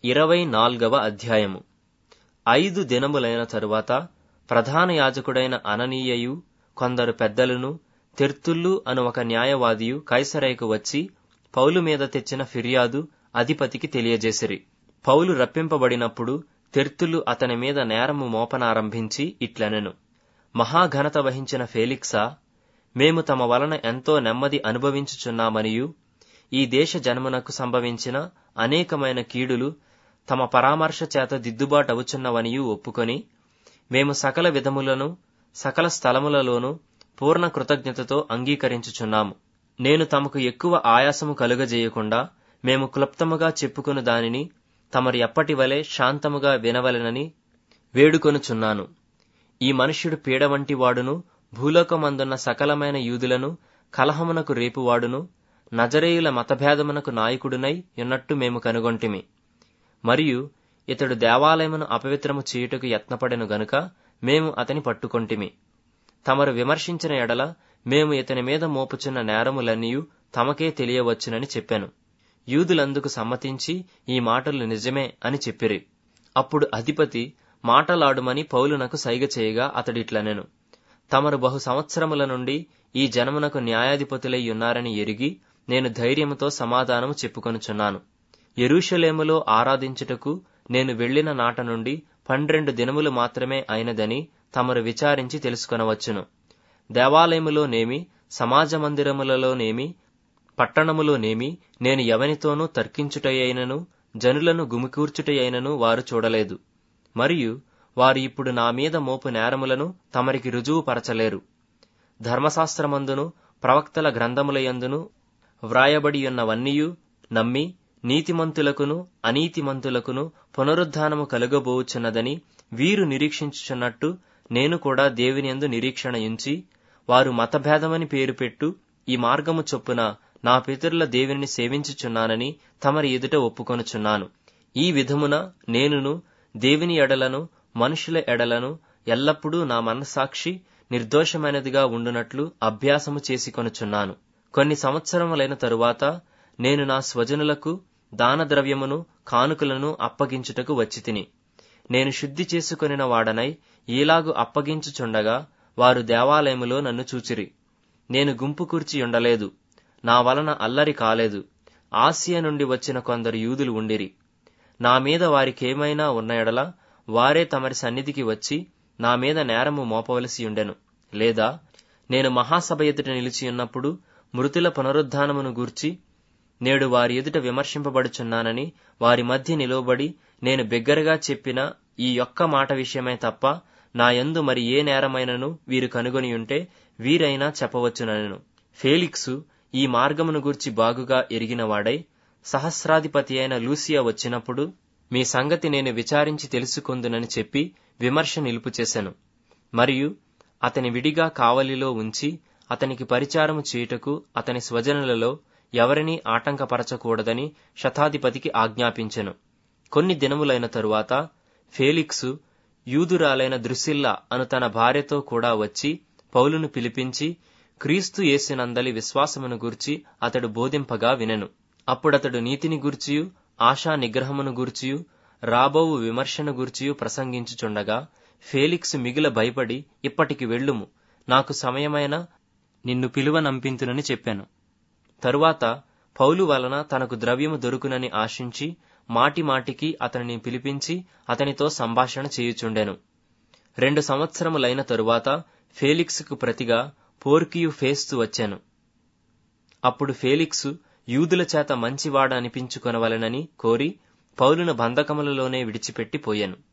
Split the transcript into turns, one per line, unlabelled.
ఇరవై నాల్గవ అధ్యాయము ఐదు దినములైన తరువాత ప్రధాన యాజకుడైన అననీయయు కొందరు పెద్దలను తెర్తుల్లు అను ఒక న్యాయవాదియు కైసరైకు వచ్చి పౌలు మీద తెచ్చిన ఫిర్యాదు అధిపతికి తెలియజేసిరి పౌలు రప్పింపబడినప్పుడు తెర్తులు అతని మీద నేరము మోపనారంభించి ఇట్లనెను మహాఘనత వహించిన ఫేలిక్సా మేము తమ వలన ఎంతో నెమ్మది అనుభవించుచున్నామనియు ఈ దేశ జన్మునకు సంభవించిన అనేకమైన కీడులు తమ పరామర్శ చేత దిద్దుబాటవుచున్నవనియు ఒప్పుకొని మేము సకల విధములను సకల స్థలములలోనూ పూర్ణ కృతజ్ఞతతో అంగీకరించుచున్నాము నేను తమకు ఎక్కువ ఆయాసము కలుగజేయకుండా మేము క్లుప్తముగా చెప్పుకుని దానిని తమరు ఎప్పటి వలె శాంతముగా వినవలెనని వేడుకొనుచున్నాను ఈ మనుష్యుడు పీడ వంటి వాడును భూలోకమందున్న సకలమైన యూదులను కలహమునకు రేపువాడును నజరేయుల మతభేదమునకు నాయకుడునై ఉన్నట్టు మేము కనుగొంటిమి మరియు ఇతడు దేవాలయమును అపవిత్రము చేయుటకు యత్నపడెను గనుక మేము అతని పట్టుకొంటిమి తమరు విమర్శించిన ఎడల మేము ఇతని మీద మోపుచున్న నేరములన్నీయు తమకే తెలియవచ్చునని చెప్పాను యూదులందుకు సమ్మతించి ఈ మాటలు నిజమే అని చెప్పిరి అప్పుడు అధిపతి మాటలాడుమని పౌలునకు సైగ చేయగా అతడిట్లనెను తమరు బహు సంవత్సరముల నుండి ఈ జనమునకు న్యాయాధిపతులై ఉన్నారని ఎరిగి నేను ధైర్యముతో సమాధానము చెప్పుకొనుచున్నాను ఎరూషలేములో ఆరాధించుటకు నేను వెళ్లిన నాట నుండి పన్నెండు దినములు మాత్రమే అయినదని తమరు విచారించి తెలుసుకొనవచ్చును దేవాలయములోనేమి సమాజ మందిరములలోనేమి పట్టణములోనేమి నేను ఎవనితోనూ తర్కించుటయైనను జనులను గుమికూర్చుటయైనను వారు చూడలేదు మరియు వారు ఇప్పుడు నా మీద మోపు నేరములను తమరికి రుజువు పరచలేరు ధర్మశాస్త్రమందును ప్రవక్తల గ్రంథములయందును వ్రాయబడి ఉన్నవన్నీయు నమ్మి నీతిమంతులకును అనీతిమంతులకును పునరుద్ధానము కలుగబోచున్నదని వీరు నిరీక్షించుచున్నట్టు నేను కూడా దేవునియందు నిరీక్షణ ఉంచి వారు మతభేదమని పేరు పెట్టు ఈ మార్గము చొప్పున నా పితరుల దేవుని సేవించుచున్నానని తమరి ఎదుట ఒప్పుకొనుచున్నాను ఈ విధమున నేనును దేవుని ఎడలను మనుషుల ఎడలను ఎల్లప్పుడూ నా మనస్సాక్షి నిర్దోషమైనదిగా ఉండునట్లు అభ్యాసము చేసుకొనుచున్నాను కొన్ని సంవత్సరములైన తరువాత నేను నా స్వజనులకు దానద్రవ్యమును కానుకలను అప్పగించుటకు వచ్చి తిని నేను శుద్ధి చేసుకొనిన వాడనై ఈలాగు అప్పగించుచుండగా వారు దేవాలయములో నన్ను చూచిరి నేను గుంపు కూర్చి ఉండలేదు నా వలన అల్లరి కాలేదు ఆసియా నుండి వచ్చిన కొందరు యూదులు ఉండిరి నా మీద వారికేమైనా ఉన్న ఎడల వారే తమరి సన్నిధికి వచ్చి నా మీద నేరము మోపవలసి ఉండెను లేదా నేను మహాసభ ఎదుట నిలిచియున్నప్పుడు మృతుల పునరుద్ధానమును గూర్చి నేడు వారి ఎదుట విమర్శింపబడుచున్నానని వారి మధ్య నిలువబడి నేను బిగ్గరగా చెప్పిన ఈ యొక్క మాట విషయమే తప్ప నా యందు మరి ఏ నేరమైనను వీరు కనుగొని ఉంటే వీరైనా చెప్పవచ్చునను ఫేలిక్సు ఈ మార్గమును గూర్చి బాగుగా ఎరిగినవాడై సహస్రాధిపతి అయిన లూసియా వచ్చినప్పుడు మీ సంగతి నేను విచారించి తెలుసుకొందునని చెప్పి విమర్శ నిలుపు చేశాను మరియు అతని విడిగా కావలిలో ఉంచి అతనికి పరిచారము చేయుటకు అతని స్వజనులలో ఎవరినీ ఆటంకపరచకూడదని శతాధిపతికి ఆజ్ఞాపించెను కొన్ని దినములైన తరువాత ఫేలిక్సు యూదురాలైన దృసిల్లా అను తన భార్యతో కూడా వచ్చి పౌలును పిలిపించి క్రీస్తు యేసునందలి విశ్వాసమును గూర్చి అతడు బోధింపగా వినెను అప్పుడతడు నీతిని గూర్చియు ఆశా నిగ్రహమును గూర్చియు రాబోవు విమర్శను గూర్చియు ప్రసంగించుచుండగా ఫేలిక్స్ మిగిల భయపడి ఇప్పటికి వెళ్ళుము నాకు సమయమైన నిన్ను పిలువనంపింతునని చెప్పాను తరువాత పౌలు వలన తనకు ద్రవ్యము దొరుకునని ఆశించి మాటి మాటికి అతనిని పిలిపించి అతనితో సంభాషణ చేయుచుండెను రెండు సంవత్సరములైన తరువాత ఫేలిక్స్కు ప్రతిగా పోర్కియు ఫేస్తు వచ్చాను అప్పుడు ఫేలిక్సు యూదుల చేత మంచివాడ అనిపించుకొనవలెనని కోరి పౌలును బంధకములలోనే విడిచిపెట్టి పోయాను